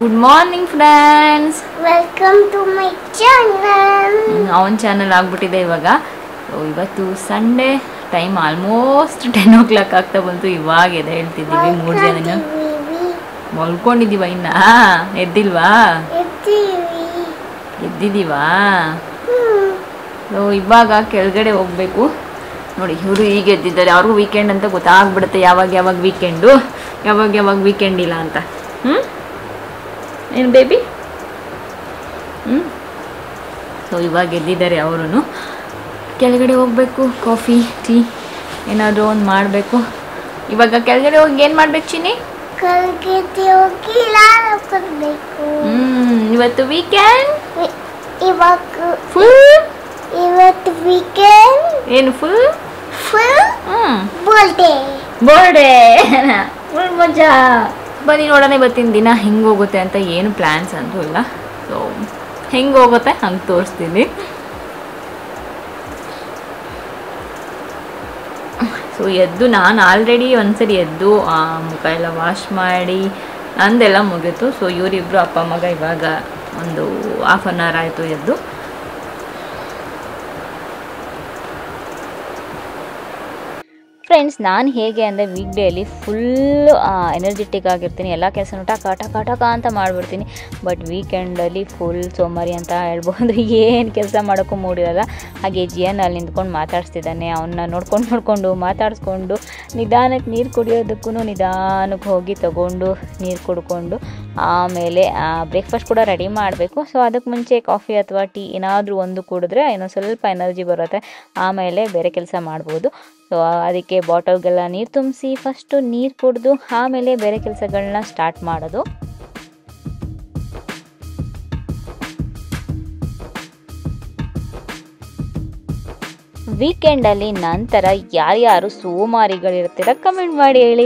Good morning friends welcome to my channel ಅವನ channel ಆಗ್ಬಿಟ್ಟಿದೆ ಇವಾಗ So, ಇವತ್ತು Sunday time almost ten o'clock ಆಗ್ತಾ ಬಂತು ಇವಾಗ ಎದೆ ಹೇಳ್ತಿದ್ದೀವಿ ಮೂರು ಜನ ಮಲ್ಕೊಂಡಿದ್ದೀವ ಇನ್ನ ಎದ್ದಿಲ್ವಾ ಎತ್ತೀವಿ ಎದ್ದಿದ್ದೀವಾ ಸೊ ಇವಾಗ ಕೆಳಗಡೆ ಹೋಗ್ಬೇಕು ನೋಡಿ ಇವರು ಈಗ ಎದ್ದಿದ್ದಾರೆ ಅವ್ರಿಗೂ ವೀಕೆಂಡ್ ಅಂತ ಗೊತ್ತಾಗ್ಬಿಡುತ್ತೆ ಯಾವಾಗ ಯಾವಾಗ ವೀಕೆಂಡು ಯಾವಾಗ ಯಾವಾಗ ವೀಕೆಂಡ್ ಇಲ್ಲ ಅಂತ ಹ್ಞೂ ಏನು ಬೇಬಿ ಹ್ಞೂ ಸೊ ಇವಾಗ ಎದ್ದಿದ್ದಾರೆ ಅವರು ಕೆಳಗಡೆ ಹೋಗಬೇಕು ಕಾಫಿ ಟೀ ಏನಾದರೂ ಒಂದು ಮಾಡಬೇಕು ಇವಾಗ ಕೆಳಗಡೆ ಹೋಗಿ ಏನು ಮಾಡ್ಬೇಕು ಚಿನಿ ಕಲ್ಗೆದ್ದೆ ಹೋಗಿ ಲಾಲ ಕೊಡ್ಬೇಕು ಹ್ಞೂ ಇವತ್ತು ವೀಕೆಂಡ್ ಇವಾಗ ಫುಲ್ ಇವತ್ತು ವೀಕೆಂಡ್ ಏನು ಫುಲ್ ಫುಲ್ ಹ್ಞೂ ಬೋಲ್ಡೇ ಬೋರ್ಡೆ ಫುಲ್ ಮಜಾ ಬನ್ನಿ ನೋಡೋಣ ಇವತ್ತಿನ ದಿನ ಹೆಂಗೆ ಹೋಗುತ್ತೆ ಅಂತ ಏನು ಪ್ಲ್ಯಾನ್ಸ್ ಅಂತೂ ಇಲ್ಲ ಸೊ ಹೆಂಗೆ ಹೋಗುತ್ತೆ ಹಂಗೆ ತೋರಿಸ್ತೀನಿ ಸೊ ಎದ್ದು ನಾನು ಆಲ್ರೆಡಿ ಒಂದ್ಸರಿ ಎದ್ದು ಆ, ಮುಖ ಎಲ್ಲ ವಾಶ್ ಮಾಡಿ ನಂದೆಲ್ಲ ಮುಗೀತು ಸೊ ಇವರಿಬ್ಬರು ಅಪ್ಪ ಮಗ ಇವಾಗ ಒಂದು ಹಾಫ್ ಆನ್ ಅವರ್ ಆಯಿತು ಎದ್ದು ಫ್ರೆಂಡ್ಸ್ ನಾನು ಹೇಗೆ ಅಂದರೆ ವೀಕ್ ಡೇಲಿ ಫುಲ್ ಎನರ್ಜೆಟಿಕ್ ಆಗಿರ್ತೀನಿ ಎಲ್ಲ ಕೆಲಸನೂ ಟಕ ಟಕ ಟಕ ಅಂತ ಮಾಡಿಬಿಡ್ತೀನಿ ಬಟ್ ವೀಕೆಂಡಲ್ಲಿ ಫುಲ್ ಸೋಮಾರಿ ಅಂತ ಹೇಳ್ಬೋದು ಏನು ಕೆಲಸ ಮಾಡೋಕ್ಕೂ ಮೂಡಿರಲ್ಲ ಹಾಗೆ ಜಿಯನ್ ಅಲ್ಲಿ ನಿಂತ್ಕೊಂಡು ಮಾತಾಡಿಸ್ತಿದ್ದಾನೆ ಅವನ್ನ ನೋಡ್ಕೊಂಡು ನೋಡಿಕೊಂಡು ಮಾತಾಡಿಸ್ಕೊಂಡು ನಿಧಾನಕ್ಕೆ ನೀರು ಕುಡಿಯೋದಕ್ಕೂ ನಿಧಾನಕ್ಕೆ ಹೋಗಿ ತಗೊಂಡು ನೀರು ಕುಡ್ಕೊಂಡು ಆಮೇಲೆ ಬ್ರೇಕ್ಫಾಸ್ಟ್ ಕೂಡ ರೆಡಿ ಮಾಡಬೇಕು ಸೊ ಅದಕ್ಕೆ ಮುಂಚೆ ಕಾಫಿ ಅಥವಾ ಟೀ ಏನಾದರೂ ಒಂದು ಕುಡಿದ್ರೆ ಏನೋ ಸ್ವಲ್ಪ ಎನರ್ಜಿ ಬರುತ್ತೆ ಆಮೇಲೆ ಬೇರೆ ಕೆಲಸ ಮಾಡ್ಬೋದು ಸೊ ಅದಕ್ಕೆ ಬಾಟಲ್ಗೆಲ್ಲ ನೀರು ತುಂಬಿಸಿ ಫಸ್ಟು ನೀರು ಕುಡಿದು ಆಮೇಲೆ ಬೇರೆ ಕೆಲಸಗಳನ್ನ ಸ್ಟಾರ್ಟ್ ಮಾಡೋದು ವೀಕೆಂಡಲ್ಲಿ ನಂತರ ಯಾರ್ಯಾರು ಸೋಮಾರಿಗಳಿರ್ತೀರ ಕಮೆಂಟ್ ಮಾಡಿ ಹೇಳಿ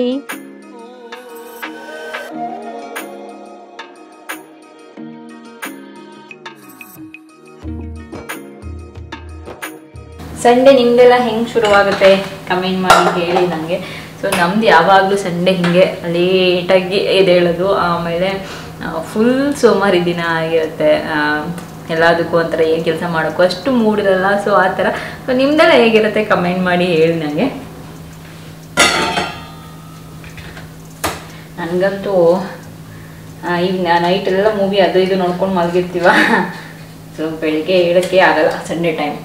ಸಂಡೇ ನಿಮ್ದೆಲ್ಲ ಹೆಂಗೆ ಶುರುವಾಗುತ್ತೆ ಕಮೆಂಟ್ ಮಾಡಿ ಹೇಳಿ ನನಗೆ ಸೊ ನಮ್ದು ಯಾವಾಗಲೂ ಸಂಡೇ ಹಿಂಗೆ ಲೇಟಾಗಿ ಎದ್ದೇಳೋದು ಆಮೇಲೆ ಫುಲ್ ಸೋಮಾರಿ ದಿನ ಆಗಿರುತ್ತೆ ಆ, ಎಲ್ಲದಕ್ಕೂ ಒಂಥರ ಏನು ಕೆಲಸ ಮಾಡೋಕ್ಕೂ ಅಷ್ಟು ಮೂಡಿರಲ್ಲ ಸೊ ಆ ಥರ ಸೊ ನಿಮ್ದೆಲ್ಲ ಹೇಗಿರುತ್ತೆ ಕಮೆಂಟ್ ಮಾಡಿ ಹೇಳಿ ನನಗೆ ನನಗಂತೂ ಆ, ಈಗ ನೈಟ್ ಎಲ್ಲ ಮೂವಿ ಅದು ಇದು ನೋಡ್ಕೊಂಡು ಮಲಗಿರ್ತೀವ ಸೊ ಬೆಳಿಗ್ಗೆ ಹೇಳೋಕ್ಕೆ ಆಗಲ್ಲ ಸಂಡೇ ಟೈಮ್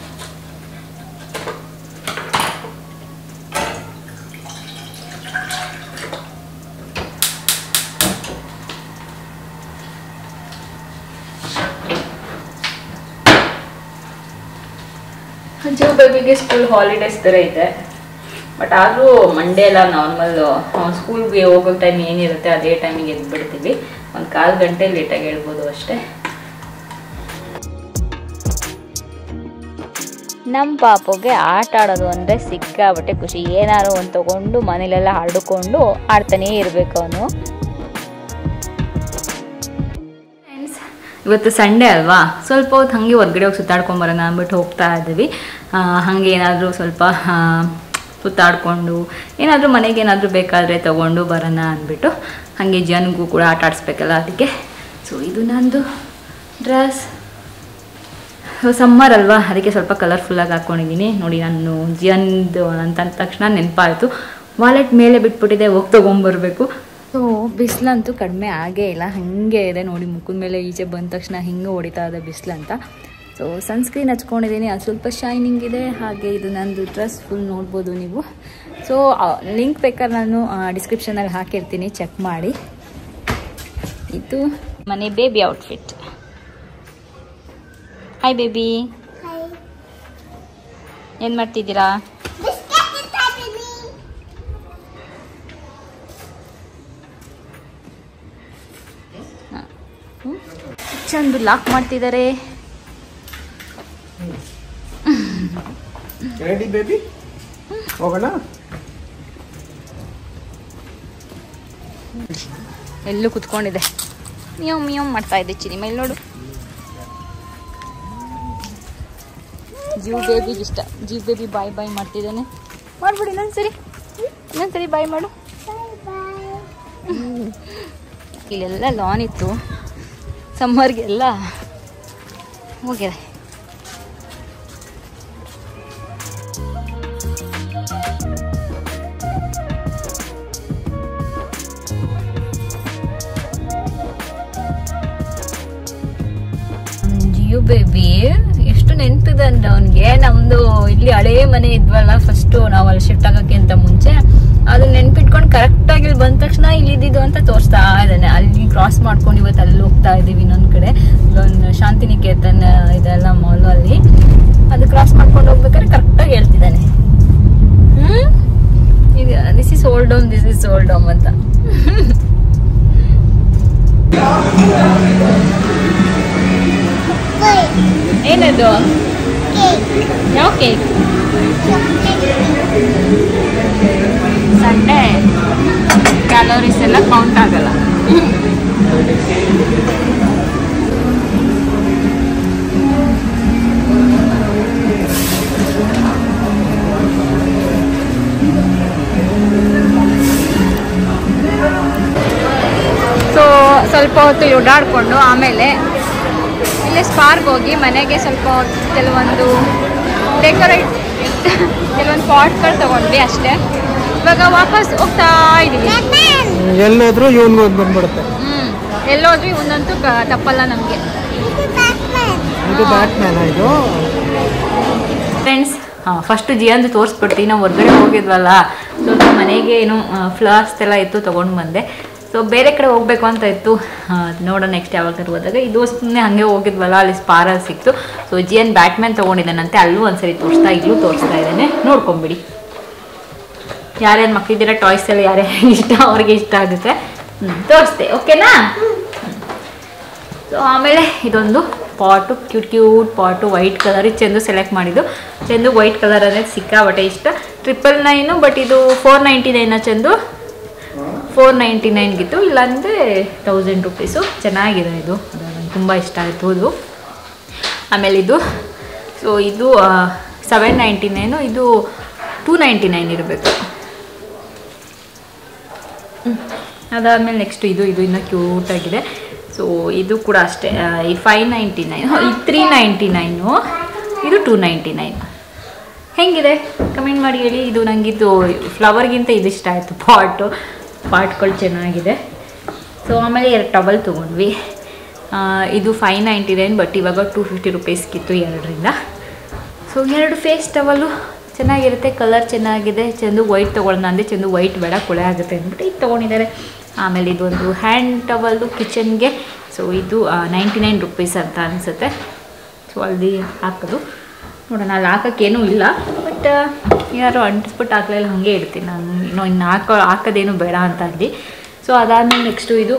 ಜೋ ಬೇಬಿಗೆ ಸ್ಕೂಲ್ ಹಾಲಿಡೇಸ್ ಥರ ಇದೆ ಬಟ್ ಆದರೂ ಮಂಡೇ ಎಲ್ಲ ನಾರ್ಮಲ್ ಸ್ಕೂಲ್ಗೆ ಹೋಗೋ ಟೈಮ್ ಏನಿರುತ್ತೆ ಅದೇ ಟೈಮಿಗೆ ಎದ್ಬಿಡ್ತೀವಿ ಒಂದು ಕಾಲು ಗಂಟೆ ಲೇಟಾಗಿ ಹೇಳ್ಬೋದು ಅಷ್ಟೇ ನಮ್ಮ ಪಾಪುಗೆ ಆಟ ಆಡೋದು ಅಂದರೆ ಸಿಕ್ಕಾಬಟ್ಟೆ ಖುಷಿ ಏನಾರು ಒಂದು ತಗೊಂಡು ಮನೇಲೆಲ್ಲ ಹರಡಿಕೊಂಡು ಆಡ್ತಾನೇ ಇರಬೇಕು ಅವನು ಇವತ್ತು ಸಂಡೇ ಅಲ್ವಾ ಸ್ವಲ್ಪ ಹೊತ್ತು ಹಾಗೆ ಹೊರಗಡೆ ಹೋಗಿ ಸುತ್ತಾಡ್ಕೊಂಬರೋಣ ಅಂದ್ಬಿಟ್ಟು ಹೋಗ್ತಾ ಇದ್ದೀವಿ ಆ, ಹಾಗೆ ಏನಾದರೂ ಸ್ವಲ್ಪ ಆ, ಸುತ್ತಾಡಿಕೊಂಡು ಏನಾದರೂ ಮನೆಗೆ ಏನಾದರೂ ಬೇಕಾದರೆ ತೊಗೊಂಡು ಬರೋಣ ಅಂದ್ಬಿಟ್ಟು ಹಾಗೆ ಜನಗೂ ಕೂಡ ಆಟ ಆಡಿಸ್ಬೇಕಲ್ಲ ಅದಕ್ಕೆ ಸೊ ಇದು ನಂದು ಡ್ರೆಸ್ ಸಮ್ಮರ್ ಅಲ್ವಾ ಅದಕ್ಕೆ ಸ್ವಲ್ಪ ಕಲರ್ಫುಲ್ಲಾಗಿ ಹಾಕ್ಕೊಂಡಿದ್ದೀನಿ ನೋಡಿ ನಾನು ಜಿಯನ್ದು ಅಂತ ಅಂದ ತಕ್ಷಣ ನೆನಪಾಯಿತು ವಾಲೆಟ್ ಮೇಲೆ ಬಿಟ್ಬಿಟ್ಟಿದೆ ಹೋಗಿ ತೊಗೊಂಬರ್ಬೇಕು ಸೊ ಬಿಸಿಲಂತೂ ಕಡಿಮೆ ಆಗೇ ಇಲ್ಲ ಹಾಗೆ ಇದೆ ನೋಡಿ ಮುಖದ ಮೇಲೆ ಈಚೆ ಬಂದ ತಕ್ಷಣ ಹಿಂಗೆ ಹೊಡಿತಾ ಇದೆ ಬಿಸಿಲಂತ ಸೊ ಸನ್ಸ್ಕ್ರೀನ್ ಹಚ್ಕೊಂಡಿದ್ದೀನಿ ಅದು ಸ್ವಲ್ಪ ಶೈನಿಂಗ್ ಇದೆ ಹಾಗೆ ಇದು ನಂದು ಡ್ರೆಸ್ ಫುಲ್ ನೋಡ್ಬೋದು ನೀವು ಸೊ ಲಿಂಕ್ ಬೇಕಾದ್ರೆ ನಾನು ಡಿಸ್ಕ್ರಿಪ್ಷನಲ್ಲಿ ಹಾಕಿರ್ತೀನಿ ಚೆಕ್ ಮಾಡಿ ಇದು ಮನೆ ಬೇಬಿ ಔಟ್ಫಿಟ್ ಹಾಯ್ ಬೇಬಿ ಏನು ಮಾಡ್ತಿದ್ದೀರಾ ಚಂದು ಲಾಕ್ ಮಾಡ್ತಿದ್ದಾರೆ ರೆಡಿ ಬೇಬಿ ಹೋಗೋಣ ಎಲ್ಲೂ ಕುತ್ಕೊಂಡಿದೆ ಮಿಯವ್ ಮಿಯವ್ ಮಾಡ್ತಾ ಇದೆ ಚಿನಿ ಮೇಲೆ ನೋಡು ಜೀವ್ ಬೇಬಿಗೆ ಇಷ್ಟ ಜೀವ್ ಬೇಬಿ ಬಾಯ್ ಬಾಯ್ ಮಾಡ್ತಿದ್ದಾನೆ ಮಾಡ್ಬಿಡಿ ಇನ್ನೊಂದ್ಸರಿ ಇನ್ನೊಂದ್ಸರಿ ಬಾಯ್ ಮಾಡು ಇಲ್ಲೆಲ್ಲ ಲಾನ್ ಇತ್ತು ಸಮ್ಮರ್ಗೆಲ್ಲ ಹೋಗಿದೆ ಜಿಯೋ ಬೇಬಿ ಎಷ್ಟು ನೆನಪಿದೆ ಅಂದ್ರೆ ಅವನಿಗೆ ನಮ್ದು ಇಲ್ಲಿ ಹಳೇ ಮನೆ ಇದ್ವಲ್ಲ ಫಸ್ಟ್ ನಾವು ಅಲ್ಲಿ ಶಿಫ್ಟ್ ಆಗಕ್ಕೆ ಅಂತ ಮುಂಚೆ ಅದು ನೆನ್ಪಿಟ್ಕೊಂಡು ಕರೆಕ್ಟ್ ಆಗಿ ಇಲ್ಲಿ ಬಂದ ತಕ್ಷಣ ಇಲ್ಲಿ ಇದ್ದಿದ್ದು ಅಂತ ತೋರಿಸ್ತಾ ಇದ್ದಾನೆ ಅಲ್ಲಿ ಕ್ರಾಸ್ ಮಾಡ್ಕೊಂಡು ಇವತ್ತು ಅಲ್ಲಿ ಹೋಗ್ತಾ ಇದೀವಿ ಇನ್ನೊಂದ್ ಕಡೆ ಒಂದು ಶಾಂತಿನಿಕೇತನ್ ಇದೆಲ್ಲ ಮಾಲ್ ಅಲ್ಲಿ ಅದು ಕ್ರಾಸ್ ಮಾಡ್ಕೊಂಡು ಹೋಗ್ಬೇಕಾದ್ರೆ ಕರೆಕ್ಟ್ ಆಗಿ ಹೇಳ್ತಿದ್ದಾನೆ hmm this is old home this is old home ಅಂತ Wait, ಏನದು cake. ಯಾವ ಕೇಕ್ ಸಂಡೆ ಕ್ಯಾಲೋರೀಸ್ ಎಲ್ಲ ಕೌಂಟ್ ಆಗಲ್ಲ ಸೊ ಸ್ವಲ್ಪ ಹೊತ್ತು ಇಲ್ಲಿ ಓಡಾಡಿಕೊಂಡು ಆಮೇಲೆ ಇಲ್ಲೇ ಸ್ಪಾರ್ಕ್ ಹೋಗಿ ಮನೆಗೆ ಸ್ವಲ್ಪ ಕೆಲವೊಂದು ಡೆಕೋರೇಟ್ ಕೆಲವೊಂದು ಪಾಟ್ಗಳು ತಗೊಂಡ್ವಿ ಅಷ್ಟೇ ಇವಾಗ ವಾಪಸ್ ಹೋಗ್ತಾ ಇದೀವಿ ಎಲ್ಲೋದ್ರು ಇವನ್ಗೂ ಒಂದು ಬಂದ್ಬಿಡುತ್ತೆ ಹ್ಮ್ ಎಲ್ಲೋದ್ವಿ ಒಂದಂತೂ ಕ- ತಪ್ಪಲ್ಲ ನಮಗೆ ಇದು ಬ್ಯಾಟ್ ಮ್ಯಾನ ಇದು ಫ್ರೆಂಡ್ಸ್ ಫಸ್ಟ್ ಜಿಯಂದು ತೋರಿಸ್ಬಿಡ್ತೀನಿ ನಾವು ಹೊರಗಡೆ ಹೋಗಿದ್ವಲ್ಲ ಸ್ವಲ್ಪ ಮನೆಗೆ ಏನು ಫ್ಲವರ್ಸ್ ಎಲ್ಲ ಇತ್ತು ತೊಗೊಂಡು ಬಂದೆ ಸೊ ಬೇರೆ ಕಡೆ ಹೋಗ್ಬೇಕು ಅಂತ ಇತ್ತು ಆ, ನೋಡೋಣ ನೆಕ್ಸ್ಟ್ ಯಾವಾಗಾದ್ರು ಹೋದಾಗ ಇದು ಸುಮ್ಮನೆ ಹಾಗೆ ಹೋಗಿದ್ವಲ್ಲ ಅಲ್ಲಿ ಸ್ಪಾರಲ್ಲಿ ಸಿಕ್ತು ಸೊ ಜಿಯನ್ ಬ್ಯಾಟ್ಮ್ಯಾನ್ ತೊಗೊಂಡಿದ್ದಾನಂತೆ ಅಲ್ಲೂ ಒಂದ್ಸರಿ ತೋರಿಸ್ತಾ ಇಲ್ಲೂ ತೋರಿಸ್ತಾ ಇದ್ದಾನೆ ನೋಡ್ಕೊಂಬಿಡಿ ಯಾರ್ಯಾರು ಮಕ್ಕಳಿದ್ದೀರ ಟಾಯ್ಸ್ ಎಲ್ಲ ಯಾರ್ಯಾರು ಇಷ್ಟ ಅವ್ರಿಗೆ ಇಷ್ಟ ಆಗುತ್ತೆ ಹ್ಞೂ ತೋರಿಸ್ದೆ ಓಕೆನಾ ಸೊ ಆಮೇಲೆ ಇದೊಂದು pot cute cute pot white colour ಚೆಂದು ಸೆಲೆಕ್ಟ್ ಮಾಡಿದ್ದು ಚೆಂದು ವೈಟ್ ಕಲರ್ అనేది ಸಿಕ್ಕಾಬಟ್ಟೆ ಇಷ್ಟ ಟ್ರಿಪಲ್ ನೈನು ಬಟ್ ಇದು ಫೋರ್ ನೈಂಟಿ ನೈನ ಚೆಂದು ಫೋರ್ ನೈಂಟಿ ನೈನ್ಗಿತ್ತು ಇಲ್ಲಾಂದರೆ ತೌಸಂಡ್ ರುಪೀಸು ಚೆನ್ನಾಗಿದೆ ಇದು ಅದು ನಂಗೆ ತುಂಬ ಇಷ್ಟ ಆಯಿತು ಇದು ಆಮೇಲೆ ಇದು ಸೊ ಇದು ಸೆವೆನ್ ನೈಂಟಿ ನೈನು ಇದು ಟೂ ನೈಂಟಿ ನೈನ್ ಇರಬೇಕು ಅದಾದಮೇಲೆ ನೆಕ್ಸ್ಟ್ ಇದು ಇದು ಇನ್ನೂ ಕ್ಯೂಟಾಗಿದೆ ಸೊ ಇದು ಕೂಡ ಅಷ್ಟೇ ಆ, ಈ ಫೈವ್ ನೈಂಟಿ ನೈನ್ ಇದು ತ್ರೀ ನೈಂಟಿ ನೈನು ಇದು ಟೂ ನೈಂಟಿ ನೈನ್ ಹೆಂಗಿದೆ ಕಮೆಂಟ್ ಮಾಡಿ ಹೇಳಿ ಇದು ನನಗಿದು ಫ್ಲವರ್ಗಿಂತ ಇದು ಇಷ್ಟ ಆಯಿತು ಪಾಟು ಪಾಟ್ಗಳು ಚೆನ್ನಾಗಿದೆ ಸೊ ಆಮೇಲೆ ಎರಡು ಟವಲ್ ತೊಗೊಂಡ್ವಿ ಆ, ಇದು ಫೈವ್ ನೈಂಟಿ ನೈನ್ ಬಟ್ ಇವಾಗ ಟೂ ಫಿಫ್ಟಿ ರುಪೀಸ್ಗಿತ್ತು ಎರಡರಿಂದ ಸೊ ಎರಡು ಫೇಸ್ ಟವಲ್ಲು ಚೆನ್ನಾಗಿರುತ್ತೆ ಕಲರ್ ಚೆನ್ನಾಗಿದೆ ಚೆಂದು ವೈಟ್ ತೊಗೊಳ್ಳೋಣ ಅಂದರೆ ಚೆಂದು ವೈಟ್ ಬೇಡ ಕೊಳೆ ಆಗುತ್ತೆ ಅಂದ್ಬಿಟ್ಟು ಇದು ತೊಗೊಂಡಿದ್ದಾರೆ ಆಮೇಲೆ ಇದೊಂದು ಹ್ಯಾಂಡ್ ಟವಲ್ಲು ಕಿಚನ್ಗೆ ಸೊ ಇದು ನೈಂಟಿ ನೈನ್ ರುಪೀಸ್ ಅಂತ ಅನಿಸುತ್ತೆ ಸೊ ಅಲ್ಲಿ ಹಾಕೋದು ನೋಡೋಣ ಅಲ್ಲಿ ಹಾಕೋಕ್ಕೇನೂ ಇಲ್ಲ ಬಟ್ ಯಾರು ಅಂಟಿಸ್ಬಿಟ್ಟು ಹಾಕ್ಲಿಲ್ಲ ಹಾಗೆ ಇಡ್ತೀನಿ ನಾನು ಇನ್ನೂ ಇನ್ನು ಹಾಕೋ ಹಾಕೋದೇನು ಬೇಡ ಅಂತ ಅಲ್ಲಿ ಸೊ ಅದಾದಮೇಲೆ ನೆಕ್ಸ್ಟು ಇದು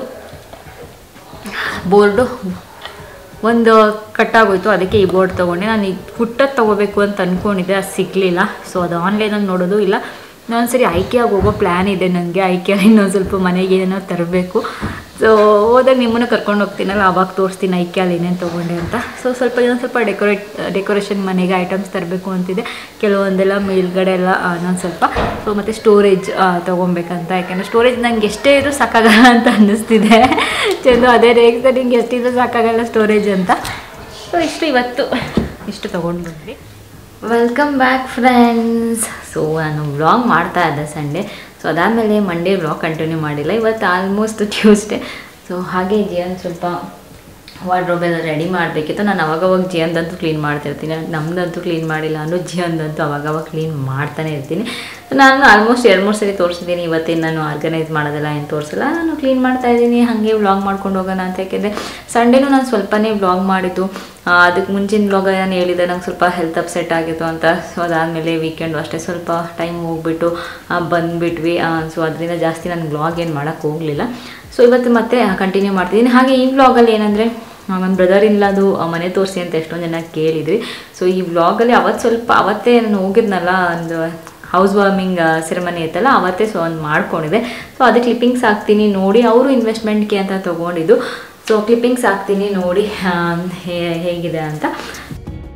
ಬೋರ್ಡು ಒಂದು ಕಟ್ಟಾಗೋಯ್ತು ಅದಕ್ಕೆ ಈ ಬೋರ್ಡ್ ತೊಗೊಂಡೆ ನಾನು ಈ ಪುಟ್ಟದ್ದು ತೊಗೋಬೇಕು ಅಂತ ಅಂದ್ಕೊಂಡಿದ್ದೆ ಅದು ಸಿಗಲಿಲ್ಲ ಸೊ ಅದು ಆನ್ಲೈನಲ್ಲಿ ನೋಡೋದು ಇಲ್ಲ ಇನ್ನೊಂದ್ಸರಿ ಆಯ್ಕೆಯಾಗಿ ಹೋಗೋ ಪ್ಲ್ಯಾನ್ ಇದೆ ನನಗೆ ಆಯ್ಕೆ ಇನ್ನೊಂದು ಸ್ವಲ್ಪ ಮನೆಗೆ ಏನೋ ತರಬೇಕು ಸೊ ಹೋದಾಗ ನಿಮ್ಮನ್ನು ಕರ್ಕೊಂಡು ಹೋಗ್ತೀನಲ್ಲ ಆವಾಗ ತೋರಿಸ್ತೀನಿ ಐಕ್ಯಲ್ಲಿ ಏನೇನು ತೊಗೊಂಡೆ ಅಂತ ಸೊ ಸ್ವಲ್ಪ ಇನ್ನೊಂದು ಸ್ವಲ್ಪ ಡೆಕೋರೇಟ್ ಡೆಕೋರೇಷನ್ ಮನೆಗೆ ಐಟಮ್ಸ್ ತರಬೇಕು ಅಂತಿದೆ ಕೆಲವೊಂದೆಲ್ಲ ಮೇಲ್ಗಡೆ ಎಲ್ಲ ಆ, ಇನ್ನೊಂದು ಸ್ವಲ್ಪ ಸೊ ಮತ್ತು ಸ್ಟೋರೇಜ್ ತೊಗೊಬೇಕಂತ ಯಾಕೆಂದರೆ ಸ್ಟೋರೇಜ್ ನಂಗೆ ಎಷ್ಟೇ ಇದ್ರೂ ಸಾಕಾಗಲ್ಲ ಅಂತ ಅನ್ನಿಸ್ತಿದೆ ಚೆಂದು ಅದೇ ರೇಗ್ದೆ ನಿಂಗೆ ಎಷ್ಟಿದ್ರೂ ಸಾಕಾಗಲ್ಲ ಸ್ಟೋರೇಜ್ ಅಂತ ಸೊ ಇಷ್ಟು ಇವತ್ತು ಇಷ್ಟು ತೊಗೊಂಡು ಬಂದ್ವಿ ವೆಲ್ಕಮ್ ಬ್ಯಾಕ್ ಫ್ರೆಂಡ್ಸ್ ಸೊ ನಾನು ವ್ಲಾಗ್ ಮಾಡ್ತಾ ಇದ್ದೆ ಸಂಡೇ ಸೊ ಅದಾದಮೇಲೆ ಮಂಡೇ ವ್ಲಾಗ್ ಕಂಟಿನ್ಯೂ ಮಾಡಿಲ್ಲ ಇವತ್ತು ಆಲ್ಮೋಸ್ಟ್ ಟ್ಯೂಸ್ಡೇ ಸೊ ಹಾಗೆ ಜಿಯನ್ ಸ್ವಲ್ಪ ವಾರ್ಡ್ರೋಬ್ ಎಲ್ಲ ರೆಡಿ ಮಾಡಬೇಕಿತ್ತು ನಾನು ಅವಾಗವಾಗ ಜಿಯನ್ದಂತೂ ಕ್ಲೀನ್ ಮಾಡ್ತಿರ್ತೀನಿ ನಮ್ಮದಂತೂ ಕ್ಲೀನ್ ಮಾಡಿಲ್ಲ ಅನ್ನೋ ಜಿಯನ್ದಂತೂ ಅವಾಗವಾಗ ಕ್ಲೀನ್ ಮಾಡ್ತಾನೆ ಇರ್ತೀನಿ ಸೊ ನಾನು ಆಲ್ಮೋಸ್ಟ್ ಎರಡು ಮೂರು ಸರಿ ತೋರಿಸಿದ್ದೀನಿ ಇವತ್ತೇನು ನಾನು ಆರ್ಗನೈಸ್ ಮಾಡೋದಿಲ್ಲ ಏನು ತೋರಿಸಲ್ಲ ನಾನು ಕ್ಲೀನ್ ಮಾಡ್ತಾ ಇದ್ದೀನಿ ಹಾಗೆ ವ್ಲಾಗ್ ಮಾಡ್ಕೊಂಡು ಹೋಗೋಣ ಅಂತ ಯಾಕೆಂದರೆ ಸಂಡೇನೂ ನಾನು ಸ್ವಲ್ಪನೇ ವ್ಲಾಗ್ ಮಾಡಿದ್ದು ಆ, ಅದಕ್ಕೆ ಮುಂಚಿನ ವ್ಲಾಗ್ ನಾನು ಹೇಳಿದೆ ನಂಗೆ ಸ್ವಲ್ಪ ಹೆಲ್ತ್ ಅಪ್ಸೆಟ್ ಆಗಿತ್ತು ಅಂತ ಸೊ ಅದಾದಮೇಲೆ ವೀಕೆಂಡು ಅಷ್ಟೇ ಸ್ವಲ್ಪ ಟೈಮ್ ಹೋಗ್ಬಿಟ್ಟು ಆ, ಬಂದ್ಬಿಟ್ವಿ ಸೊ ಅದರಿಂದ ಜಾಸ್ತಿ ನಾನು ವ್ಲಾಗ್ ಏನು ಮಾಡೋಕ್ಕೆ ಹೋಗಲಿಲ್ಲ ಸೊ ಇವತ್ತು ಮತ್ತೆ ಕಂಟಿನ್ಯೂ ಮಾಡ್ತಿದ್ದೀನಿ ಹಾಗೆ ಈ ವ್ಲಾಗಲ್ಲಿ ಏನಂದರೆ ನನ್ನ ಬ್ರದರ್ ಇಲ್ಲದು ಮನೆ ತೋರಿಸಿ ಅಂತ ಎಷ್ಟೊಂದು ಜನ ಕೇಳಿದ್ರಿ ಸೊ ಈ ವ್ಲಾಗಲ್ಲಿ ಅವತ್ತು ಸ್ವಲ್ಪ ಅವತ್ತೇ ನಾನು ಹೋಗಿದ್ನಲ್ಲ ಒಂದು ಹೌಸ್ ವಾರ್ಮಿಂಗ್ ಸೆರೆಮನಿ ಇತ್ತಲ್ಲ ಅವತ್ತೇ ಸೊ ಒಂದು ಮಾಡ್ಕೊಂಡಿದೆ ಸೊ ಅದು ಕ್ಲಿಪ್ಪಿಂಗ್ಸ್ ಹಾಕ್ತೀನಿ ನೋಡಿ ಅವರು ಇನ್ವೆಸ್ಟ್ಮೆಂಟ್ಗೆ ಅಂತ ತೊಗೊಂಡಿದ್ದು ಸೊ ಕ್ಲಿಪ್ಪಿಂಗ್ಸ್ ಹಾಕ್ತೀನಿ ನೋಡಿ ಆ, ಹೇ- ಹೇಗಿದೆ ಅಂತ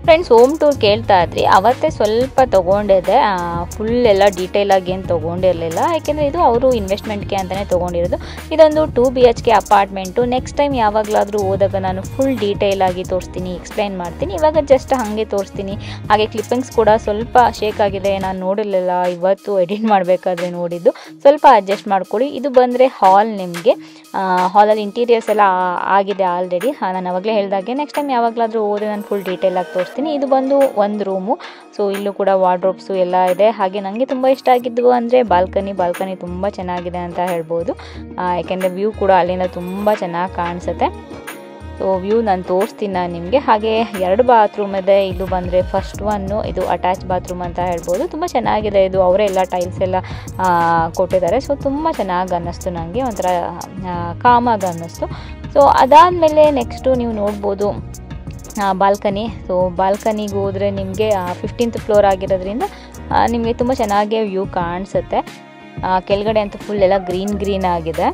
ಫ್ರೆಂಡ್ಸ್ ಹೋಮ್ ಟೂರ್ ಕೇಳ್ತಾ ಇದ್ರಿ ಅವತ್ತೇ ಸ್ವಲ್ಪ ತೊಗೊಂಡಿದ್ದೆ ಫುಲ್ ಎಲ್ಲ ಡೀಟೇಲಾಗಿ ಏನು ತೊಗೊಂಡಿರಲಿಲ್ಲ ಯಾಕೆಂದರೆ ಇದು ಅವರು ಇನ್ವೆಸ್ಟ್ಮೆಂಟ್ಗೆ ಅಂತಲೇ ತೊಗೊಂಡಿರೋದು ಇದೊಂದು two B H K apartment next time ಯಾವಾಗಲಾದರೂ ಹೋದಾಗ ನಾನು ಫುಲ್ ಡೀಟೇಲಾಗಿ ತೋರಿಸ್ತೀನಿ ಎಕ್ಸ್ಪ್ಲೈನ್ ಮಾಡ್ತೀನಿ ಇವಾಗ ಜಸ್ಟ್ ಹಾಗೆ ತೋರಿಸ್ತೀನಿ ಹಾಗೆ ಕ್ಲಿಪ್ಪಿಂಗ್ಸ್ ಕೂಡ ಸ್ವಲ್ಪ ಶೇಕ್ ಆಗಿದೆ ನಾನು ನೋಡಿರಲಿಲ್ಲ ಇವತ್ತು ಎಡಿಟ್ ಮಾಡಬೇಕಾದ್ರೆ ನೋಡಿದ್ದು ಸ್ವಲ್ಪ ಅಡ್ಜಸ್ಟ್ ಮಾಡ್ಕೊಳ್ಳಿ ಇದು ಬಂದರೆ ಹಾಲ್ ನಿಮಗೆ ಹಾಲಲ್ಲಿ ಇಂಟೀರಿಯರ್ಸ್ ಎಲ್ಲ ಆ- ಆಗಿದೆ ಆಲ್ರೆಡಿ ನಾನು ಅವಾಗಲೇ ಹೇಳಿದಾಗೆ ನೆಕ್ಸ್ಟ್ ಟೈಮ್ ಯಾವಾಗಲಾದರೂ ಹೋದರೆ ನಾನು ಫುಲ್ ಡೀಟೇಲಾಗಿ ತೋರಿಸ್ತೀನಿ ಇದು ಬಂದು ಒಂದು ರೂಮು ಸೊ ಇಲ್ಲೂ ಕೂಡ ವಾರ್ಡ್ರೋಬ್ಸು ಎಲ್ಲ ಇದೆ ಹಾಗೆ ನನಗೆ ತುಂಬ ಇಷ್ಟ ಆಗಿದ್ದು ಅಂದರೆ ಬಾಲ್ಕನಿ ಬಾಲ್ಕನಿ ತುಂಬ ಚೆನ್ನಾಗಿದೆ ಅಂತ ಹೇಳ್ಬೋದು ಆ, ಯಾಕೆಂದರೆ ವ್ಯೂ ಕೂಡ ಅಲ್ಲಿಂದ ತುಂಬ ಚೆನ್ನಾಗಿ ಕಾಣಿಸುತ್ತೆ ಸೊ ವ್ಯೂ ನಾನು ತೋರಿಸ್ತೀನಿ ನಾನು ನಿಮಗೆ ಹಾಗೆ ಎರಡು ಬಾತ್ರೂಮ್ ಇದೆ ಇದು ಬಂದರೆ ಫಸ್ಟ್ ಒನ್ನು ಇದು ಅಟ್ಯಾಚ್ ಬಾತ್ರೂಮ್ ಅಂತ ಹೇಳ್ಬೋದು ತುಂಬ ಚೆನ್ನಾಗಿದೆ ಇದು ಅವರೇ ಎಲ್ಲ ಟೈಲ್ಸ್ ಎಲ್ಲ ಆ, ಕೊಟ್ಟಿದ್ದಾರೆ ಸೊ ತುಂಬ ಚೆನ್ನಾಗಿ ಅನ್ನಿಸ್ತು ನನಗೆ ಒಂಥರ ಕಾಮಾಗಿ ಅನ್ನಿಸ್ತು ಸೊ ಅದಾದಮೇಲೆ ನೆಕ್ಸ್ಟು ನೀವು ನೋಡ್ಬೋದು ಬಾಲ್ಕನಿ ಸೊ ಬಾಲ್ಕನಿಗೆ ಹೋದರೆ ನಿಮಗೆ ಫಿಫ್ಟೀನ್ತ್ ಫ್ಲೋರ್ ಆಗಿರೋದ್ರಿಂದ ಆ, ನಿಮಗೆ ತುಂಬ ಚೆನ್ನಾಗಿ ವ್ಯೂ ಕಾಣಿಸುತ್ತೆ ಆ, ಕೆಳಗಡೆ ಅಂತೂ ಫುಲ್ ಎಲ್ಲ ಗ್ರೀನ್ ಗ್ರೀನ್ ಆಗಿದೆ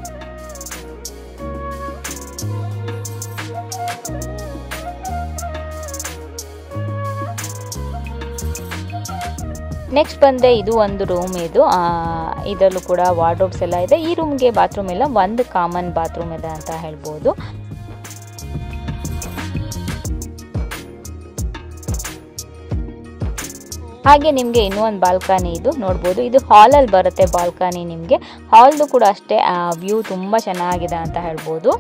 ನೆಕ್ಸ್ಟ್ ಬಂದರೆ ಇದು ಒಂದು ರೂಮ್ ಇದು ಆ, ಇದರಲ್ಲೂ ಕೂಡ ವಾರ್ಡ್ರೋಬ್ಸ್ ಎಲ್ಲ ಇದೆ ಈ ರೂಮ್ಗೆ ಬಾತ್ರೂಮ್ ಎಲ್ಲ ಒಂದು ಕಾಮನ್ ಬಾತ್ರೂಮ್ ಇದೆ ಅಂತ ಹೇಳ್ಬೋದು ಹಾಗೆ ನಿಮಗೆ ಇನ್ನೂ ಒಂದು ಬಾಲ್ಕನಿ ಇದು ನೋಡ್ಬೋದು ಇದು ಹಾಲಲ್ಲಿ ಬರುತ್ತೆ ಬಾಲ್ಕನಿ ನಿಮಗೆ ಹಾಲ್ದು ಕೂಡ ಅಷ್ಟೇ ವ್ಯೂ ತುಂಬ ಚೆನ್ನಾಗಿದೆ ಅಂತ ಹೇಳ್ಬೋದು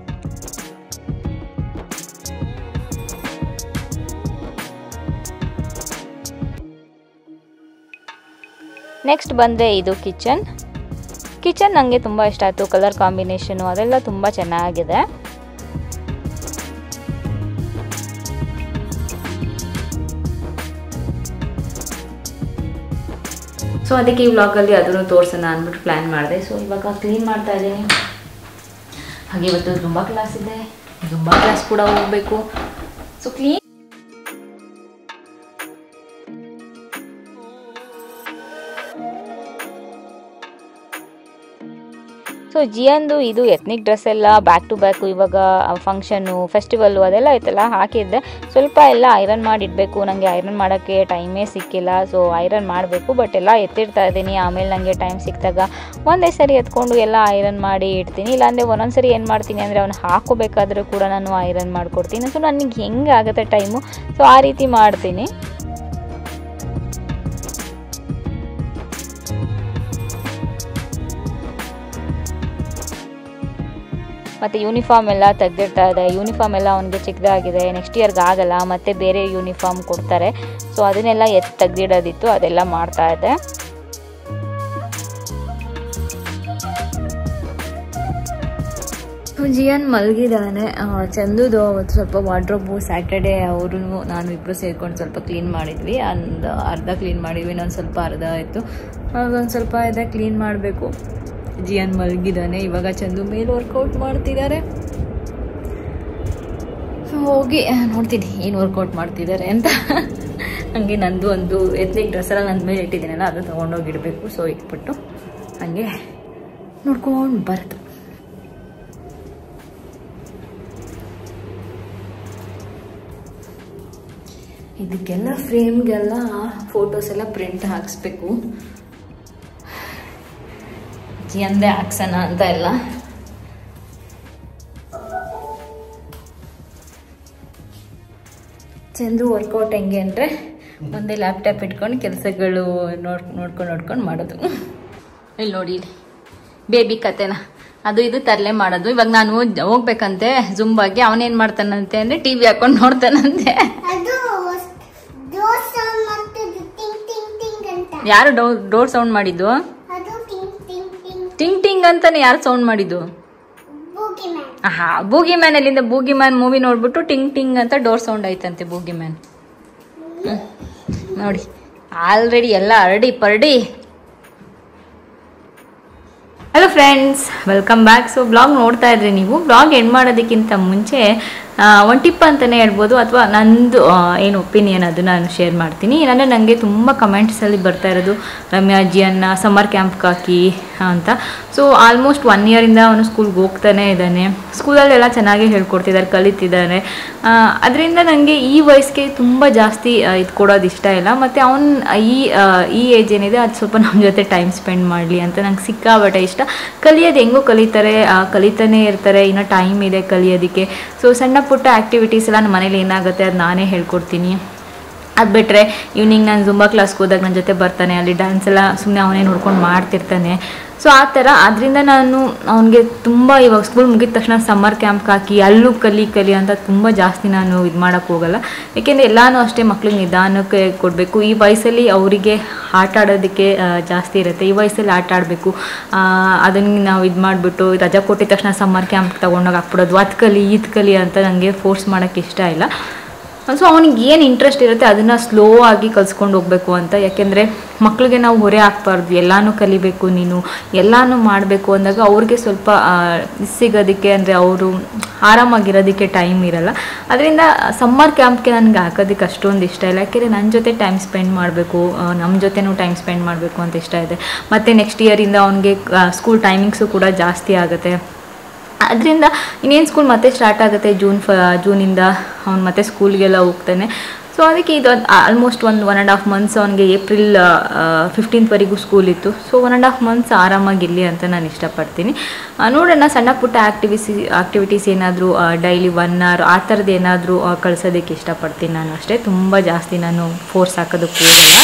ನೆಕ್ಸ್ಟ್ ಬಂದರೆ ಇದು ಕಿಚನ್ ಕಿಚನ್ ನನಗೆ ತುಂಬ ಇಷ್ಟ ಆಯಿತು ಕಲರ್ ಕಾಂಬಿನೇಷನು ಅದೆಲ್ಲ ತುಂಬ ಚೆನ್ನಾಗಿದೆ ಸೊ ಅದಕ್ಕೆ ಈ ವ್ಲಾಗಲ್ಲಿ ಅದನ್ನು ತೋರಿಸೋಣ ಅಂದ್ಬಿಟ್ಟು ಪ್ಲ್ಯಾನ್ ಮಾಡಿದೆ ಸೊ ಇವಾಗ ಕ್ಲೀನ್ ಮಾಡ್ತಾ ಇದ್ದೀನಿ ಹಾಗೆ ಇವತ್ತು ತುಂಬ ಕ್ಲಾಸ್ ಇದೆ ತುಂಬ ಕ್ಲಾಸ್ ಕೂಡ ಹೋಗಬೇಕು ಸೊ ಕ್ಲೀನ್ ಸೊ ಜಿಯಂದು ಇದು ಎತ್ನಿಕ್ ಡ್ರೆಸ್ ಎಲ್ಲ ಬ್ಯಾಕ್ ಟು ಬ್ಯಾಕು ಇವಾಗ ಫಂಕ್ಷನ್ನು ಫೆಸ್ಟಿವಲ್ಲು ಅದೆಲ್ಲ ಐತಲ್ಲ ಹಾಕಿದ್ದೆ ಸ್ವಲ್ಪ ಎಲ್ಲ ಐರನ್ ಮಾಡಿಡಬೇಕು ನನಗೆ ಐರನ್ ಮಾಡೋಕ್ಕೆ ಟೈಮೇ ಸಿಕ್ಕಿಲ್ಲ ಸೊ ಐರನ್ ಮಾಡಬೇಕು ಬಟ್ ಎಲ್ಲ ಎತ್ತಿಡ್ತಾ ಇದ್ದೀನಿ ಆಮೇಲೆ ನನಗೆ ಟೈಮ್ ಸಿಕ್ಕಿದಾಗ ಒಂದೇ ಸರಿ ಎತ್ಕೊಂಡು ಎಲ್ಲ ಐರನ್ ಮಾಡಿ ಇಡ್ತೀನಿ ಇಲ್ಲಾಂದರೆ ಒಂದೊಂದು ಸರಿ ಏನು ಮಾಡ್ತೀನಿ ಅಂದರೆ ಅವ್ನು ಹಾಕೋಬೇಕಾದ್ರೂ ಕೂಡ ನಾನು ಐರನ್ ಮಾಡಿಕೊಡ್ತೀನಿ ಸೊ ನನಗೆ ಹೆಂಗೆ ಆಗುತ್ತೆ ಟೈಮು ಸೊ ಆ ರೀತಿ ಮಾಡ್ತೀನಿ ಮತ್ತು ಯೂನಿಫಾರ್ಮ್ ಎಲ್ಲ ತೆಗ್ದಿಡ್ತಾ ಇದೆ ಯೂನಿಫಾರ್ಮ್ ಎಲ್ಲ ಅವನಿಗೆ ಚಿಕ್ಕದಾಗಿದೆ ನೆಕ್ಸ್ಟ್ ಇಯರ್ಗೆ ಆಗಲ್ಲ ಮತ್ತು ಬೇರೆ ಯೂನಿಫಾರ್ಮ್ ಕೊಡ್ತಾರೆ ಸೊ ಅದನ್ನೆಲ್ಲ ಎತ್ತು ತೆಗ್ದಿಡೋದಿತ್ತು ಅದೆಲ್ಲ ಮಾಡ್ತಾ ಇದೆ ಜಿಯನ್ ಮಲಗಿದ್ದಾನೆ ಚಂದುದು ಅವತ್ತು ಸ್ವಲ್ಪ ವಾರ್ಡ್ರೋಬು ಸ್ಯಾಟರ್ಡೆ ಅವರು ನಾನು ಇಬ್ಬರು ಸೇರ್ಕೊಂಡು ಸ್ವಲ್ಪ ಕ್ಲೀನ್ ಮಾಡಿದ್ವಿ ಒಂದು ಅರ್ಧ ಕ್ಲೀನ್ ಮಾಡಿದ್ವಿ ಇನ್ನೊಂದು ಸ್ವಲ್ಪ ಅರ್ಧ ಆಯಿತು ಒಂದು ಸ್ವಲ್ಪ ಇದೆ ಕ್ಲೀನ್ ಮಾಡಬೇಕು ಜಿಯನ್ ಮಲಗಿದ್ದಾನೆ ಇವಾಗ ಚಂದು ಮೇಲೆ ವರ್ಕೌಟ್ ಮಾಡ್ತಿದ್ದಾರೆ ಹೋಗಿ ನೋಡ್ತೀನಿ ಏನು ವರ್ಕೌಟ್ ಮಾಡ್ತಿದ್ದಾರೆ ಅಂತ ಹಂಗೆ ನಂದು ಒಂದು ಎತ್ನಿಕ್ ಡ್ರೆಸ್ ಎಲ್ಲ ನನ್ನ ಮೇಲೆ ಇಟ್ಟಿದ್ದೀನಲ್ಲ ಅದು ತೊಗೊಂಡೋಗಿ ಇಡಬೇಕು ಸೊ ಇಟ್ಬಿಟ್ಟು ಹಾಗೆ ನೋಡ್ಕೊಂಡು ಬರೋದು ಇದಕ್ಕೆಲ್ಲ ಫ್ರೇಮ್ಗೆಲ್ಲ ಫೋಟೋಸ್ ಎಲ್ಲ ಪ್ರಿಂಟ್ ಹಾಕ್ಸ್ಬೇಕು ಅಂದೆ ಹಾಕ್ಸೋಣ ಅಂತ ಎಲ್ಲ ಚಂದ್ರು ವರ್ಕೌಟ್ ಹೆಂಗೆ ಅಂದರೆ ಒಂದೇ ಲ್ಯಾಪ್ಟಾಪ್ ಇಟ್ಕೊಂಡು ಕೆಲಸಗಳು ನೋಡ್ ನೋಡ್ಕೊಂಡು ನೋಡ್ಕೊಂಡು ಮಾಡೋದು ಇಲ್ಲಿ ನೋಡಿ ಇಲ್ಲಿ ಬೇಬಿ ಕತೆನ ಅದು ಇದು ತರಲೆ ಮಾಡೋದು ಇವಾಗ ನಾನು ಹೋಗ್ಬೇಕಂತೆ ಜುಂಬಾಗೆ ಅವನೇನು ಮಾಡ್ತಾನಂತೆ ಅಂದರೆ ಟಿ ವಿ ಹಾಕೊಂಡು ನೋಡ್ತಾನಂತೆ ಅದು ದೋಸೆ ಮತ್ತು ಟಿಂಗ್ ಟಿಂಗ್ ಟಿಂಗ್ ಅಂತ ಯಾರು ಡೋ ಡೋರ್ ಸೌಂಡ್ ಮಾಡಿದ್ದು ಅದು ಟಿಂಗ್ ಟಿಂಗ್ ಟಿಂಗ್ ಟಿಂಗ್ ಟಿಂಗ್ ಅಂತಾನೆ ಯಾರು ಸೌಂಡ್ ಮಾಡಿದ್ದು ಬೂಗಿ ಮ್ಯಾನ್ ಆಹಾ ಬೂಗಿ ಮ್ಯಾನ್ ಅಲ್ಲಿಂದ ಬೂಗಿ ಮ್ಯಾನ್ ಮೂವಿ ನೋಡ್ಬಿಟ್ಟು ಟಿಂಗ್ ಟಿಂಗ್ ಅಂತ ಡೋರ್ ಸೌಂಡ್ ಆಯ್ತಂತೆ ಬೂಗಿ ಮ್ಯಾನ್ ಹ್ಮ್. ನೋಡಿ ಆಲ್ರೆಡಿ ಎಲ್ಲ ಅರಡಿ ಪರಡಿ hello friends welcome back so blog ನೋಡ್ತಾ ಇದ್ರಿ ನೀವು ಬ್ಲಾಗ್ ಎಂಡ್ ಮಾಡೋದಕ್ಕಿಂತ ಮುಂಚೆ ಒಂದು ಟಿಪ್ ಅಂತಲೇ ಹೇಳ್ಬೋದು ಅಥವಾ ನಂದು ಆ, ಏನು ಒಪಿನಿಯನ್ ಅದು ನಾನು ಶೇರ್ ಮಾಡ್ತೀನಿ ಏನಂದರೆ ನನಗೆ ತುಂಬ ಕಮೆಂಟ್ಸಲ್ಲಿ ಬರ್ತಾ ಇರೋದು ರಮ್ಯಾ ಅಜ್ಜಿಯನ್ನ ಸಮ್ಮರ್ ಕ್ಯಾಂಪ್ಗೆ ಹಾಕಿ ಅಂತ ಸೊ ಆಲ್ಮೋಸ್ಟ್ ಒನ್ ಇಯರಿಂದ ಅವನು ಸ್ಕೂಲ್ಗೆ ಹೋಗ್ತಾನೆ ಇದ್ದಾನೆ ಸ್ಕೂಲಲ್ಲೆಲ್ಲ ಚೆನ್ನಾಗಿ ಹೇಳ್ಕೊಡ್ತಿದ್ದಾರೆ ಕಲಿತಿದ್ದಾನೆ ಅದರಿಂದ ನನಗೆ ಈ ವಯಸ್ಸಿಗೆ ತುಂಬ ಜಾಸ್ತಿ ಇದು ಕೊಡೋದು ಇಷ್ಟ ಇಲ್ಲ ಮತ್ತು ಅವನು ಈ ಆ, ಈ ಏಜ್ ಏನಿದೆ ಅದು ಸ್ವಲ್ಪ ನಮ್ಮ ಜೊತೆ ಟೈಮ್ ಸ್ಪೆಂಡ್ ಮಾಡಲಿ ಅಂತ ನಂಗೆ ಸಿಕ್ಕಾಬಟ್ಟೆ ಇಷ್ಟ ಕಲಿಯೋದು ಹೆಂಗೋ ಕಲಿತಾರೆ ಆ, ಕಲಿತಾನೆ ಇರ್ತಾರೆ ಇನ್ನೂ ಟೈಮ್ ಇದೆ ಕಲಿಯೋದಕ್ಕೆ ಸೊ ಸಣ್ಣ ಪುಟ್ಟ ಆ್ಯಕ್ಟಿವಿಟೀಸ್ ಎಲ್ಲ ನಮ್ಮ ಮನೇಲಿ ಏನಾಗುತ್ತೆ ಅದು ನಾನೇ ಹೇಳ್ಕೊಡ್ತೀನಿ ಅದು ಬಿಟ್ಟರೆ ಈವ್ನಿಂಗ್ ನಾನು ಜುಂಬಾ ಕ್ಲಾಸ್ಗೆ ಹೋದಾಗ ನನ್ನ ಜೊತೆ ಬರ್ತಾನೆ ಅಲ್ಲಿ ಡ್ಯಾನ್ಸ್ ಎಲ್ಲ ಸುಮ್ಮನೆ ಅವನೇ ನೋಡ್ಕೊಂಡು ಮಾಡ್ತಿರ್ತಾನೆ ಸೊ ಆ ಥರ ಅದರಿಂದ ನಾನು ಅವನಿಗೆ ತುಂಬ ಇವಾಗ ಸ್ಕೂಲ್ ಮುಗಿದ ತಕ್ಷಣ ಸಮ್ಮರ್ ಕ್ಯಾಂಪ್ಗೆ ಹಾಕಿ ಅಲ್ಲೂ ಕಲಿ ಕಲಿ ಅಂತ ತುಂಬ ಜಾಸ್ತಿ ನಾನು ಇದು ಮಾಡೋಕ್ಕೆ ಹೋಗಲ್ಲ ಏಕೆಂದರೆ ಎಲ್ಲನೂ ಅಷ್ಟೇ ಮಕ್ಳಿಗೆ ನಿಧಾನಕ್ಕೆ ಕೊಡಬೇಕು ಈ ವಯಸ್ಸಲ್ಲಿ ಅವರಿಗೆ ಆಟ ಆಡೋದಕ್ಕೆ ಆ, ಜಾಸ್ತಿ ಇರುತ್ತೆ ಈ ವಯಸ್ಸಲ್ಲಿ ಆಟ ಆಡಬೇಕು ಅದನ್ನು ನಾವು ಇದು ಮಾಡಿಬಿಟ್ಟು ರಜಾ ಕೊಟ್ಟಿದ ತಕ್ಷಣ ಸಮ್ಮರ್ ಕ್ಯಾಂಪ್ಗೆ ತೊಗೊಂಡೋಗಿ ಹಾಕ್ಬಿಡೋದು ಅದು ಕಲಿ ಇದು ಕಲಿ ಅಂತ ನನಗೆ ಫೋರ್ಸ್ ಮಾಡೋಕ್ಕೆ ಇಷ್ಟ ಇಲ್ಲ ಸೊ ಅವನಿಗೆ ಏನು ಇಂಟ್ರೆಸ್ಟ್ ಇರುತ್ತೆ ಅದನ್ನು ಸ್ಲೋ ಆಗಿ ಕಲ್ಸ್ಕೊಂಡು ಹೋಗಬೇಕು ಅಂತ ಯಾಕೆಂದರೆ ಮಕ್ಕಳಿಗೆ ನಾವು ಹೊರೆ ಹಾಕ್ಬಾರ್ದು ಎಲ್ಲನೂ ಕಲಿಬೇಕು ನೀನು ಎಲ್ಲನೂ ಮಾಡಬೇಕು ಅಂದಾಗ ಅವ್ರಿಗೆ ಸ್ವಲ್ಪ ಆ, ಸಿಗೋದಕ್ಕೆ ಅಂದರೆ ಅವರು ಆರಾಮಾಗಿರೋದಕ್ಕೆ ಟೈಮ್ ಇರಲ್ಲ ಅದರಿಂದ ಸಮ್ಮರ್ ಕ್ಯಾಂಪ್ಗೆ ನನಗೆ ಹಾಕೋದಕ್ಕೆ ಅಷ್ಟೊಂದು ಇಷ್ಟ ಇಲ್ಲ ಯಾಕೆಂದರೆ ನನ್ನ ಜೊತೆ ಟೈಮ್ ಸ್ಪೆಂಡ್ ಮಾಡಬೇಕು ನಮ್ಮ ಜೊತೆನೂ ಟೈಮ್ ಸ್ಪೆಂಡ್ ಮಾಡಬೇಕು ಅಂತ ಇಷ್ಟ ಇದೆ ಮತ್ತು ನೆಕ್ಸ್ಟ್ ಇಯರಿಂದ ಅವನಿಗೆ ಸ್ಕೂಲ್ ಟೈಮಿಂಗ್ಸು ಕೂಡ ಜಾಸ್ತಿ ಆಗುತ್ತೆ ಅದರಿಂದ ಇನ್ನೇನು ಸ್ಕೂಲ್ ಮತ್ತೆ ಸ್ಟಾರ್ಟ್ ಆಗುತ್ತೆ ಜೂನ್ ಫ ಜೂನಿಂದ ಅವ್ನು ಮತ್ತೆ ಸ್ಕೂಲ್ಗೆಲ್ಲ ಹೋಗ್ತಾನೆ ಸೊ ಅದಕ್ಕೆ ಇದು ಆಲ್ಮೋಸ್ಟ್ ಒಂದು ಒನ್ ಆ್ಯಂಡ್ ಹಾಫ್ ಮಂತ್ಸ್ ಅವನಿಗೆ ಏಪ್ರಿಲ್ ಫಿಫ್ಟೀನ್ತ್ವರೆಗೂ ಸ್ಕೂಲ್ ಇತ್ತು so one and half months ಆರಾಮಾಗಿರಲಿ ಅಂತ ನಾನು ಇಷ್ಟಪಡ್ತೀನಿ ಆ, ನೋಡೋಣ ಸಣ್ಣ ಪುಟ್ಟ ಆ್ಯಕ್ಟಿವಿಸಿ ಆ್ಯಕ್ಟಿವಿಟೀಸ್ ಏನಾದರೂ ಡೈಲಿ ಒನ್ ಅವರ್ ಆ ಥರದ್ದು ಏನಾದರೂ ಕಳ್ಸೋದಕ್ಕೆ ಇಷ್ಟಪಡ್ತೀನಿ ನಾನು ಅಷ್ಟೇ ತುಂಬ ಜಾಸ್ತಿ ನಾನು ಫೋರ್ಸ್ ಹಾಕೋದಕ್ಕೆ ಹೋಗಲ್ಲ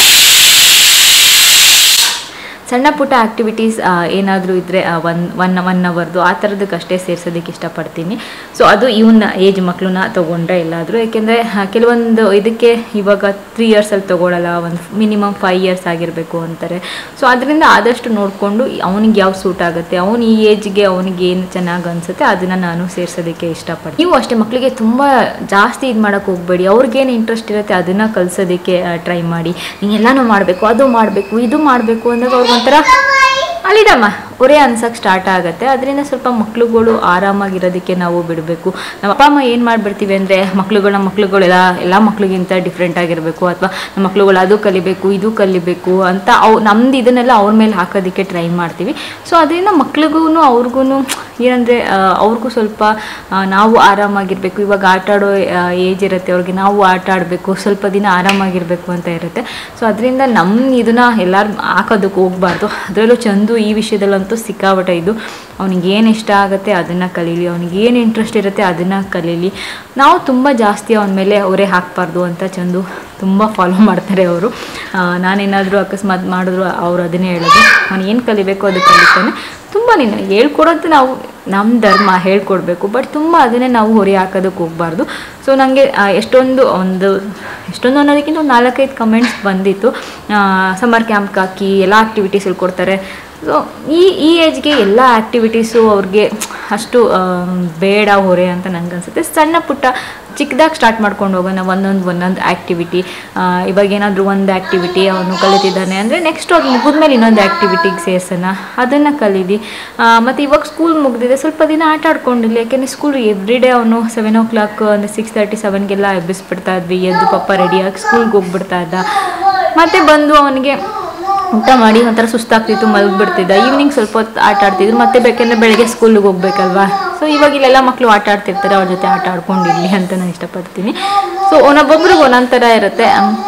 ಸಣ್ಣ ಪುಟ್ಟ ಆ್ಯಕ್ಟಿವಿಟೀಸ್ ಏನಾದರೂ ಇದ್ದರೆ ಒನ್ ಒನ್ ಒನ್ ಅವರ್ದು ಆ ಥರದಕ್ಕಷ್ಟೇ ಸೇರ್ಸೋದಕ್ಕೆ ಇಷ್ಟಪಡ್ತೀನಿ ಸೊ ಅದು ಇವನ್ನ ಏಜ್ ಮಕ್ಕಳನ್ನ ತೊಗೊಂಡ್ರೆ ಎಲ್ಲಾದರೂ ಯಾಕೆಂದರೆ ಕೆಲವೊಂದು ಇದಕ್ಕೆ ಇವಾಗ ತ್ರೀ ಇಯರ್ಸಲ್ಲಿ ತೊಗೊಳಲ್ಲ ಒಂದು ಮಿನಿಮಮ್ ಫೈವ್ ಇಯರ್ಸ್ ಆಗಿರಬೇಕು ಅಂತಾರೆ ಸೊ ಅದರಿಂದ ಆದಷ್ಟು ನೋಡಿಕೊಂಡು ಅವನಿಗೆ ಯಾವ ಸೂಟ್ ಆಗುತ್ತೆ ಅವನು ಈ ಏಜ್ಗೆ ಅವನಿಗೆ ಏನು ಚೆನ್ನಾಗಿ ಅನಿಸುತ್ತೆ ಅದನ್ನು ನಾನು ಸೇರ್ಸೋದಕ್ಕೆ ಇಷ್ಟಪಡ್ತೀನಿ ನೀವು ಅಷ್ಟೇ ಮಕ್ಕಳಿಗೆ ತುಂಬ ಜಾಸ್ತಿ ಇದು ಮಾಡೋಕ್ಕೆ ಹೋಗಬೇಡಿ ಅವ್ರಿಗೇನು ಇಂಟ್ರೆಸ್ಟ್ ಇರುತ್ತೆ ಅದನ್ನು ಕಲಿಸೋದಕ್ಕೆ ಟ್ರೈ ಮಾಡಿ ನೀನು ಎಲ್ಲನೂ ಮಾಡಬೇಕು ಅದು ಮಾಡಬೇಕು ಇದು ಮಾಡಬೇಕು ಅಂದಾಗ ಅವ್ರಿಗೊಂಥರ ಅಲ್ಲಿಡಮ್ಮ ಒರೇ ಅನ್ಸಕ್ಕೆ ಸ್ಟಾರ್ಟ್ ಆಗುತ್ತೆ ಅದರಿಂದ ಸ್ವಲ್ಪ ಮಕ್ಳುಗಳು ಆರಾಮಾಗಿರೋದಕ್ಕೆ ನಾವು ಬಿಡಬೇಕು ನಮ್ಮ ಅಪ್ಪ ಅಮ್ಮ ಏನು ಮಾಡಿಬಿಡ್ತೀವಿ ಅಂದರೆ ಮಕ್ಳುಗಳು ನಮ್ಮ ಮಕ್ಳುಗಳೆಲ್ಲ ಎಲ್ಲ ಮಕ್ಳಿಗಿಂತ ಡಿಫ್ರೆಂಟ್ ಆಗಿರಬೇಕು ಅಥವಾ ನಮ್ಮ ಮಕ್ಳುಗಳು ಅದು ಕಲಿಬೇಕು ಇದು ಕಲಿಬೇಕು ಅಂತ ಅವು ನಮ್ದು ಇದನ್ನೆಲ್ಲ ಅವ್ರ ಮೇಲೆ ಹಾಕೋದಕ್ಕೆ ಟ್ರೈ ಮಾಡ್ತೀವಿ ಸೊ ಅದರಿಂದ ಮಕ್ಳಿಗೂ ಅವ್ರಿಗೂ ಏನಂದರೆ ಅವ್ರಿಗೂ ಸ್ವಲ್ಪ ಆ, ನಾವು ಆರಾಮಾಗಿರಬೇಕು ಇವಾಗ ಆಟ ಆಡೋ ಏಜ್ ಇರುತ್ತೆ ಅವ್ರಿಗೆ ನಾವು ಆಟ ಆಡಬೇಕು ಸ್ವಲ್ಪ ದಿನ ಆರಾಮಾಗಿರಬೇಕು ಅಂತ ಇರುತ್ತೆ ಸೊ ಅದರಿಂದ ನಮ್ಮ ಇದನ್ನ ಎಲ್ಲರೂ ಹಾಕೋದಕ್ಕೆ ಹೋಗ್ಬಾರ್ದು ಅದರಲ್ಲೂ ಚಂದು ಈ ವಿಷಯದಲ್ಲಂತೂ ಸಿಕ್ಕಾಬಟ್ಟೆ ಇದು ಅವ್ನಿಗೆ ಏನು ಇಷ್ಟ ಆಗುತ್ತೆ ಅದನ್ನು ಕಲೀಲಿ ಅವ್ನಿಗೆ ಏನು ಇಂಟ್ರೆಸ್ಟ್ ಇರುತ್ತೆ ಅದನ್ನು ಕಲೀಲಿ ನಾವು ತುಂಬ ಜಾಸ್ತಿ ಅವನ ಮೇಲೆ ಅವರೇ ಹಾಕಬಾರ್ದು ಅಂತ ಚಂದು ತುಂಬ ಫಾಲೋ ಮಾಡ್ತಾರೆ ಅವರು ನಾನೇನಾದರೂ ಅಕಸ್ಮಾತ್ ಮಾಡಿದ್ರು ಅವ್ರು ಅದನ್ನೇ ಹೇಳೋದು ಅವ್ನು ಏನು ಕಲಿಬೇಕು ಅದು ಕಲಿತಾನೆ ತುಂಬ ನೀನು ಹೇಳ್ಕೊಡೋದು ನಾವು ನಮ್ಮ ಧರ್ಮ ಹೇಳ್ಕೊಡ್ಬೇಕು ಬಟ್ ತುಂಬ ಅದನ್ನೇ ನಾವು ಹೊರೆ ಹಾಕೋದಕ್ಕೆ ಹೋಗಬಾರ್ದು ಸೊ ನನಗೆ ಎಷ್ಟೊಂದು ಒಂದು ಎಷ್ಟೊಂದು ಅನ್ನೋದಕ್ಕಿಂತ ಒಂದು ನಾಲ್ಕೈದು ಕಮೆಂಟ್ಸ್ ಬಂದಿತ್ತು ಸಮ್ಮರ್ ಕ್ಯಾಂಪ್ಗೆ ಹಾಕಿ ಎಲ್ಲ ಆ್ಯಕ್ಟಿವಿಟೀಸ್ ಹೇಳ್ಕೊಡ್ತಾರೆ ಸೊ ಈ ಈ ಏಜ್ಗೆ ಎಲ್ಲ ಆ್ಯಕ್ಟಿವಿಟೀಸು ಅವ್ರಿಗೆ ಅಷ್ಟು ಆ, ಬೇಡ ಹೊರೆ ಅಂತ ನನಗೆ ಅನ್ಸುತ್ತೆ ಸಣ್ಣ ಪುಟ್ಟ ಚಿಕ್ಕದಾಗಿ ಸ್ಟಾರ್ಟ್ ಮಾಡ್ಕೊಂಡು ಹೋಗೋಣ ಒಂದೊಂದು ಒಂದೊಂದು ಆ್ಯಕ್ಟಿವಿಟಿ ಇವಾಗ ಏನಾದರೂ ಒಂದು ಆ್ಯಕ್ಟಿವಿಟಿ ಅವನು ಕಲಿತಿದ್ದಾನೆ ಅಂದರೆ ನೆಕ್ಸ್ಟ್ ಅದು ಮುಗಿದ್ಮೇಲೆ ಇನ್ನೊಂದು ಆ್ಯಕ್ಟಿವಿಟಿಗೆ ಸೇರ್ಸೋಣ ಅದನ್ನು ಕಲೀಲಿ ಮತ್ತು ಇವಾಗ ಸ್ಕೂಲ್ ಮುಗಿದಿದೆ ಸ್ವಲ್ಪ ದಿನ ಆಟ ಆಡ್ಕೊಂಡಿಲ್ಲ ಯಾಕೆಂದರೆ ಸ್ಕೂಲ್ ಎವ್ರಿ ಡೇ ಅವನು ಸೆವೆನ್ ಓ ಕ್ಲಾಕ್ ಅಂದರೆ ಸಿಕ್ಸ್ ತರ್ಟಿ ಸೆವೆನ್ಗೆಲ್ಲ ಎಬ್ಬಿಸ್ಬಿಡ್ತಾ ಇದ್ವಿ ಎದ್ದು ಪಪ್ಪ ರೆಡಿಯಾಗಿ ಸ್ಕೂಲ್ಗೆ ಹೋಗ್ಬಿಡ್ತಾ ಇದ್ದ ಮತ್ತೆ ಬಂದು ಅವನಿಗೆ ಊಟ ಮಾಡಿ ಒಂಥರ ಸುಸ್ತಾಗ್ತಿತ್ತು ಮಲಗಿಬಿಡ್ತಿದ್ದ ಈವ್ನಿಂಗ್ ಸ್ವಲ್ಪ ಹೊತ್ತು ಆಟ ಆಡ್ತಿದ್ರು ಮತ್ತೆ ಬೇಕಂದ್ರೆ ಬೆಳಗ್ಗೆ ಸ್ಕೂಲಿಗೆ ಹೋಗ್ಬೇಕಲ್ವಾ ಸೊ ಇವಾಗ ಇಲ್ಲೆಲ್ಲ ಮಕ್ಕಳು ಆಟ ಆಡ್ತಿರ್ತಾರೆ ಅವ್ರ ಜೊತೆ ಆಟ ಆಡ್ಕೊಂಡಿರ್ಲಿ ಅಂತ ನಾನು ಇಷ್ಟಪಡ್ತೀನಿ ಸೊ ಒಂದೊಬ್ಬೊಬ್ರಿಗೆ ಒಂದೊಂದು ಥರ ಇರುತ್ತೆ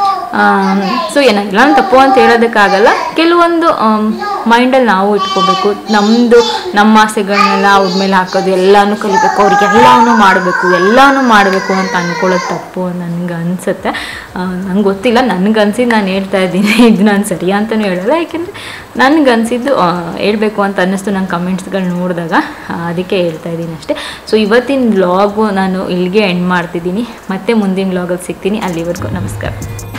ಸೊ ಏನಾಗಿಲ್ಲ ನಾನು ತಪ್ಪು ಅಂತ ಹೇಳೋದಕ್ಕಾಗಲ್ಲ ಕೆಲವೊಂದು ಮೈಂಡಲ್ಲಿ ನಾವು ಇಟ್ಕೋಬೇಕು ನಮ್ಮದು ನಮ್ಮ ಆಸೆಗಳನ್ನೆಲ್ಲ ಅವ್ರ ಮೇಲೆ ಹಾಕೋದು ಎಲ್ಲನೂ ಕಲಿಬೇಕು ಅವ್ರಿಗೆ ಎಲ್ಲನೂ ಮಾಡಬೇಕು ಎಲ್ಲನೂ ಮಾಡಬೇಕು ಅಂತ ಅಂದ್ಕೊಳ್ಳೋದು ತಪ್ಪು ನನಗೆ ಅನಿಸುತ್ತೆ ನಂಗೆ ಗೊತ್ತಿಲ್ಲ ನನಗೆ ಅನ್ಸಿದ್ದು ನಾನು ಹೇಳ್ತಾ ಇದ್ದೀನಿ ಇದು ನಾನು ಸರಿ ಅಂತಲೂ ಹೇಳಲ್ಲ ಯಾಕೆಂದರೆ ನನಗೆ ಅನಿಸಿದ್ದು ಹೇಳ್ಬೇಕು ಅಂತ ಅನ್ನಿಸ್ತು ನಂಗೆ ಕಮೆಂಟ್ಸ್ಗಳು ನೋಡಿದಾಗ ಆ, ಅದಕ್ಕೆ ಹೇಳ್ತಾ ಇದ್ದೀನಿ ಅಷ್ಟೇ ಸೊ ಇವತ್ತಿನ ವ್ಲಾಗು ನಾನು ಇಲ್ಲಿಗೆ ಎಂಡ್ ಮಾಡ್ತಿದ್ದೀನಿ ಮತ್ತೆ ಮುಂದಿನ ವ್ಲಾಗಲ್ಲಿ ಸಿಗ್ತೀನಿ ಅಲ್ಲಿವರೆಗೂ ನಮಸ್ಕಾರ